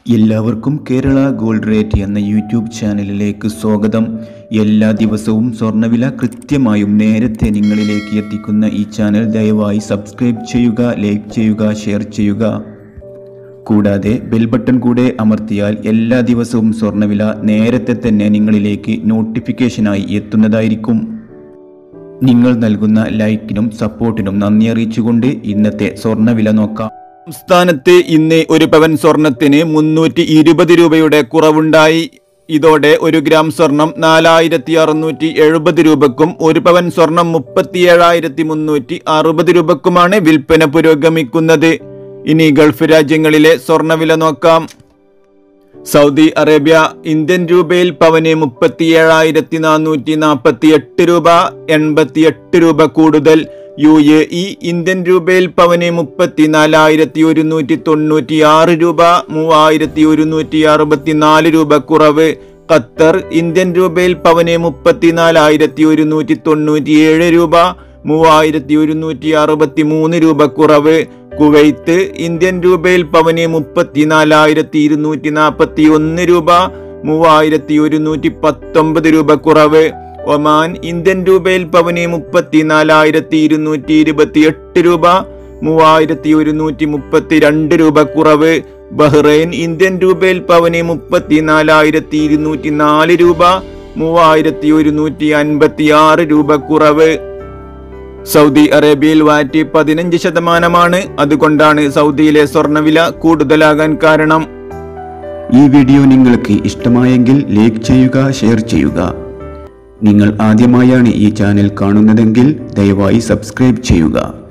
എല്ലാവർക്കും Kerala gold rate എന്ന YouTube ചാനലിലേക്ക് സ്വാഗതം എല്ലാ ദിവസവും സ്വർണ്ണവില കൃത്യമായും നേരത്തെ നിങ്ങളിലേക്ക് എത്തിക്കുന്ന ഈ ചാനൽ ദയവായി സബ്സ്ക്രൈബ് ചെയ്യുക ലൈക്ക് ചെയ്യുക ഷെയർ ചെയ്യുക കൂടാതെ ബെൽ ബട്ടൺ കൂടെ അമർത്തിയാൽ എല്ലാ ദിവസവും സ്വർണ്ണവില നേരത്തെ തന്നെ നിങ്ങളിലേക്ക് നോട്ടിഫിക്കേഷനായി എത്തുന്നതായിരിക്കും നിങ്ങൾ നൽകുന്ന ലൈക്കിനും സപ്പോർട്ടിനും നന്ദി അറിയിച്ചുകൊണ്ട് ഇന്നത്തെ സ്വർണ്ണവില നോക്കാം സംസ്ഥാനത്ത് ഇന്ന് ഒരു പവൻ സ്വർണത്തിന് മുന്നൂറ്റി ഇരുപത് രൂപയുടെ കുറവുണ്ടായി ഇതോടെ ഒരു ഗ്രാം സ്വർണം നാലായിരത്തി അറുന്നൂറ്റി എഴുപത് രൂപക്കും ഒരു പവൻ സ്വർണം മുപ്പത്തിയേഴായിരത്തി മുന്നൂറ്റി അറുപത് രൂപക്കുമാണ് വിൽപ്പന പുരോഗമിക്കുന്നത് ഇനി ഗൾഫ് രാജ്യങ്ങളിലെ സ്വർണ്ണവില നോക്കാം സൗദി അറേബ്യ ഇന്ത്യൻ രൂപയിൽ പവന് മുപ്പത്തിയേഴായിരത്തി നാനൂറ്റി നാൽപ്പത്തി എട്ട് രൂപ എൺപത്തി എട്ട് രൂപ കൂടുതൽ യു എ ഇ ഇന്ത്യൻ രൂപയിൽ പവന് മുപ്പത്തിനാലായിരത്തി ഒരുന്നൂറ്റി തൊണ്ണൂറ്റി ആറ് രൂപ മൂവായിരത്തി ഒരുന്നൂറ്റി അറുപത്തി നാല് രൂപ കുറവ് ഖത്തർ ഇന്ത്യൻ രൂപയിൽ പവന് മുപ്പത്തിനാലായിരത്തി ഒരുന്നൂറ്റി തൊണ്ണൂറ്റി ഏഴ് രൂപ മൂവായിരത്തി ഒരുന്നൂറ്റി അറുപത്തി മൂന്ന് രൂപ കുറവ് കുവൈത്ത് ഇന്ത്യൻ രൂപയിൽ പവന് മുപ്പത്തിനാലായിരത്തി ഇരുന്നൂറ്റി നാൽപ്പത്തി ഒന്ന് രൂപ മൂവായിരത്തി ഒരുന്നൂറ്റി പത്തൊമ്പത് രൂപ കുറവ് ഒമാൻ ഇന്ത്യൻ രൂപയിൽ പവന് മുപ്പത്തിനാലായിരത്തി ഇരുന്നൂറ്റി ഇരുപത്തി എട്ട് രൂപ മൂവായിരത്തി ഒരുന്നൂറ്റി മുപ്പത്തി രണ്ട് രൂപ കുറവ് ബഹ്റൈൻ ഇന്ത്യൻ രൂപയിൽ പവന് മുപ്പത്തിനാലായിരത്തി ഇരുന്നൂറ്റി നാല് രൂപ മൂവായിരത്തി ഒരുന്നൂറ്റി അൻപത്തി ആറ് രൂപ കുറവ് സൗദി അറേബ്യയിൽ വാറ്റ് പതിനഞ്ച് ശതമാനമാണ് അതുകൊണ്ടാണ് സൗദിയിലെ സ്വർണ്ണവില കൂടുതലാകാൻ കാരണം ഈ വീഡിയോ നിങ്ങൾക്ക് ഇഷ്ടമായെങ്കിൽ ലൈക്ക് ചെയ്യുക ഷെയർ ചെയ്യുക നിങ്ങൾ ആദ്യമായാണ് ഈ ചാനൽ കാണുന്നതെങ്കിൽ ദയവായി സബ്സ്ക്രൈബ് ചെയ്യുക